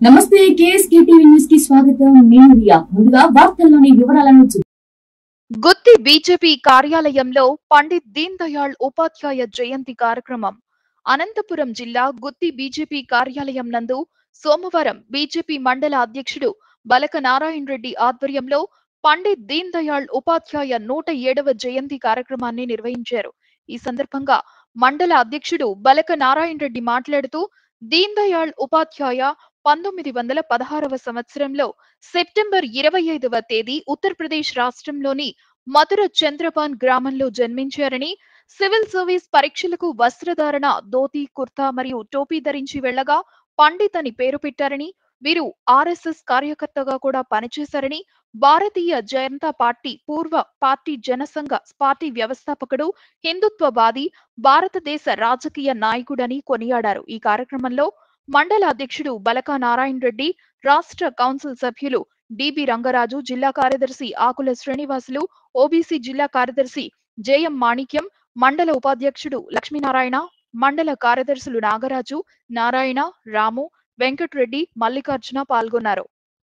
నమస్తే KSK TV news కి స్వాగతం నేను రియా ముందుగా వార్తల్లోని వివరాలను చూ- గుత్తి బీజేపీ కార్యాలయంలో పండిత్ దీన్ దయాళ్ ఉపాధ్యాయ జయంతి కార్యక్రమం అనంతపురం జిల్లా గుత్తి బీజేపీ కార్యాలయం నందు సోమవారం బీజేపీ మండల అధ్యక్షుడు బలక నారాయణ రెడ్డి ఆధ్వర్యంలో పండిత్ దీన్ దయాళ్ ఉపాధ్యాయ నూట ఏడవ జయంతి కార్యక్రమాన్ని నిర్వహించారు ఈ సందర్భంగా మండల అధ్యక్షుడు బలక నారాయణ రెడ్డి మాట్లాడుతూ దీన్ దయాళ్ ఉపాధ్యాయ పంతొమ్మిది వందల పదహారవ సంవత్సరంలో సెప్టెంబర్ ఇరవై ఐదవ తేదీ ఉత్తరప్రదేశ్ రాష్ట్రంలోని మధుర చంద్రపాన్ గ్రామంలో జన్మించారని సివిల్ సర్వీస్ పరీక్షలకు వస్త్రధారణ ధోతి కుర్తా మరియు టోపీ ధరించి వెళ్లగా పండిత్ అని పేరు పెట్టారని వీరు ఆర్ఎస్ఎస్ కార్యకర్తగా కూడా పనిచేశారని భారతీయ జనతా పార్టీ పూర్వ పార్టీ జనసంఘ పార్టీ వ్యవస్థాపకుడు హిందుత్వవాది భారతదేశ రాజకీయ నాయకుడని కొనియాడారు ఈ కార్యక్రమంలో మండల అధ్యక్షుడు బలకా నారాయణ రెడ్డి రాష్ట్ర కౌన్సిల్ సభ్యులు డిబి రంగరాజు జిల్లా కార్యదర్శి ఆకుల శ్రీనివాసులు ఓబీసీ జిల్లా కార్యదర్శి జేఎం మాణిక్యం మండల ఉపాధ్యక్షుడు లక్ష్మీనారాయణ మండల కార్యదర్శులు నాగరాజు నారాయణ రాము వెంకట్రెడ్డి మల్లికార్జున పాల్గొన్నారు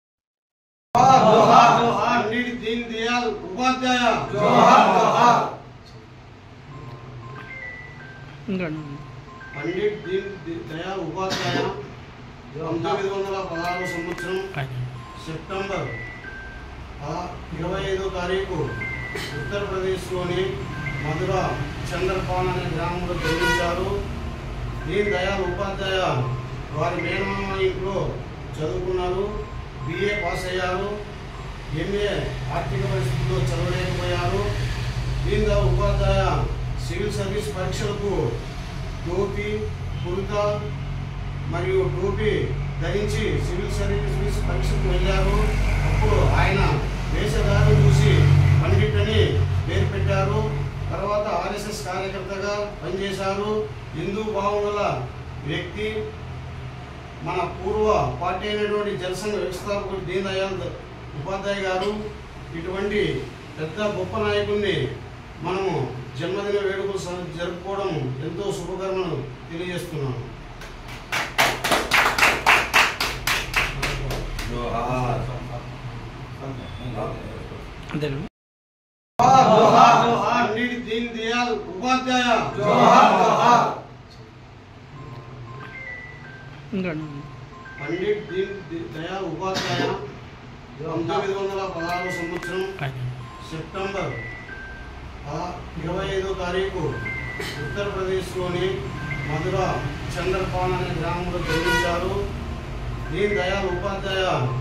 పండిట్ దీన్ దయాళ్ ఉపాధ్యాయ పండిట్ దీన్ దయాళ్ ఉపాధ్యాయ పంతొమ్మిది వందల పదహారు సంవత్సరం సెప్టెంబర్ పద- ఇరవై ఐదో తారీఖు ఉత్తరప్రదేశ్లోని మధుర చంద్రపాన్ అనే గ్రామంలో జన్మించారు దీన్ దయాళ్ ఉపాధ్యాయ వారి మేనమామ ఇంట్లో చదువుకున్నారు బిఏ పాస్ అయ్యారు ఎంఏ ఆర్థిక పరిస్థితుల్లో చదవలేకపోయారు దీన్ దయాళ్ ఉపాధ్యాయ సివిల్ సర్వీస్ పరీక్షలకు టోపీ కుర్తా మరియు టోపీ ధరించి సివిల్ సర్వీస్ పరీక్షకు వెళ్ళారు అప్పుడు ఆయన వేషధారణ చూసి పండిట్ అని పేరు పెట్టారు తర్వాత ఆర్ఎస్ఎస్ కార్యకర్తగా పనిచేశారు హిందూ భావనల వ్యక్తి మన పూర్వ పార్టీ అయినటువంటి జనసంఘ వ్యవస్థాపకుడు దీన్ దయాళ్ ఉపాధ్యాయ గారు ఇటువంటి పెద్ద గొప్ప నాయకుడిని మనము జన్మదిన వేడుకలు స- జరుపుకోవడం ఎంతో శుభకరమని తెలియజేస్తున్నాను పండిట్ దీన్ దయాళ్ ఉపాధ్యాయ పండిట్ దీన్ దయాళ్ ఉపాధ్యాయ పంతొమ్మిది వందల పదహారు సంవత్సరం సెప్టెంబర్ పద- ఇరవై ఐదో తారీఖు ఉత్తరప్రదేశ్లోని మధుర చంద్రపాన్ అనే గ్రామంలో జన్మించారు దీన్ దయాళ్ ఉపాధ్యాయ